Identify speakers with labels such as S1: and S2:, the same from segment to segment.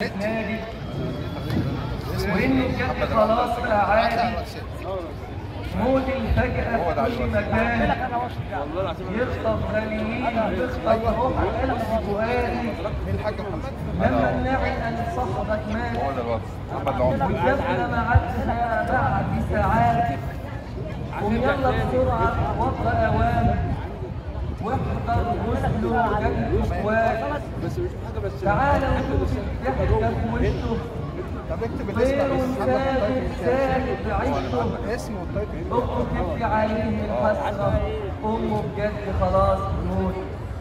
S1: نادي وانه بجد خلاص بقى عادي موت الفجأة في كل مكان يخطف غاليين يخطف روح قلب فؤادي لما نعي ان صاحبك مات والدفن معدها بعد ساعات قوم يلا بسرعة وضع اوان واحضر غسله جنب اخوات تعالى وشوف الضحكة في وشه
S2: طب اكتب
S1: طير
S2: الاسم
S1: ساكت ساكت عيشه
S2: اسمه والتايتل
S1: أمه تبكي عليه الحسرة أمه بجد خلاص تموت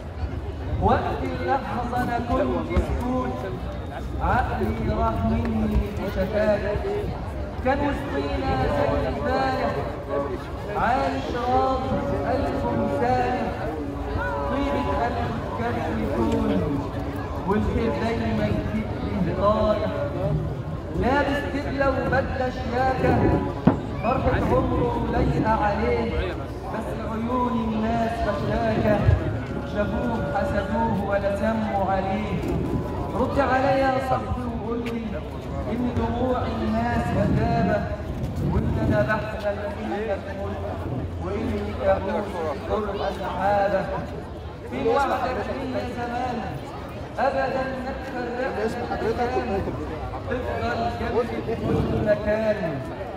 S1: وقت اللحظة أنا كنت سكوت عقلي راح مني في شتات كان وسطينا زي امبارح عايش راضي ألف مسالم طيبة قلب كان يكون والخير دايما يجيب طايح لابس تبلة وبدلة شياكة فرحة عمره لايقة عليه بس عيون الناس فشاكة شافوه حسدوه ولا سموا عليه رد عليا يا صاحبي وقول لي إن دموع الناس كذابة وإن أنا بحزن إنك تموت وإني كابوس قرب السعادة في وعدك ليا زمان أبدا ما تفرقنا
S2: اسم حضرتك والتايتل
S1: تفضل جنبي في كل مكان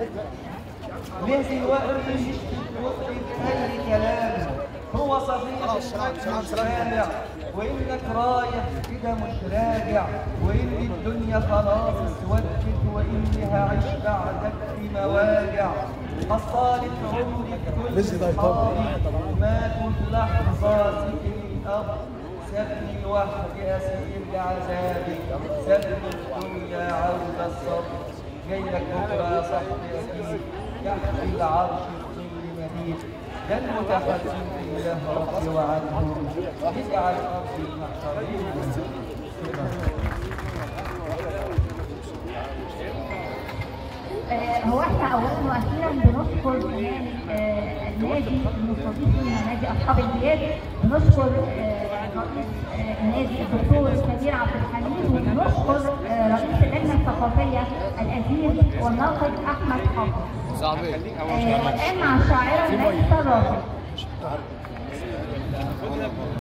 S1: ليه دلوقتي يشتم وقتي بأي كلام هو صديق
S2: خلاص، سلام، سلام، سلام.
S1: الشارع وإنك رايح كده مش راجع وإن الدنيا خلاص اسودت وإني هعيش بعدك في مواجع حصالة عمري
S2: لسه ده
S1: كل
S2: يطبق.
S1: صحابي ماتوا في لحظة سكن الأرض سابني لوحدي أسير لعذابي سابني الدنيا عاوز الصبر جاي لك بكرة يا صاحبي أكيد يحكي العرش في كل مدينة ده المتحدث إله ربي وعنه يجعل أرضي محشرين
S3: آه، هو احنا اولا واخيرا بنشكر كمان آه، النادي المستضيف لنا نادي اصحاب البلاد بنشكر آه، رئيس آه، النادي الدكتور كبير عبد الحميد وبنشكر آه، رئيس اللجنه الثقافيه الازيز والناقد احمد حافظ. آه، الان مع الشاعره نادي الراجل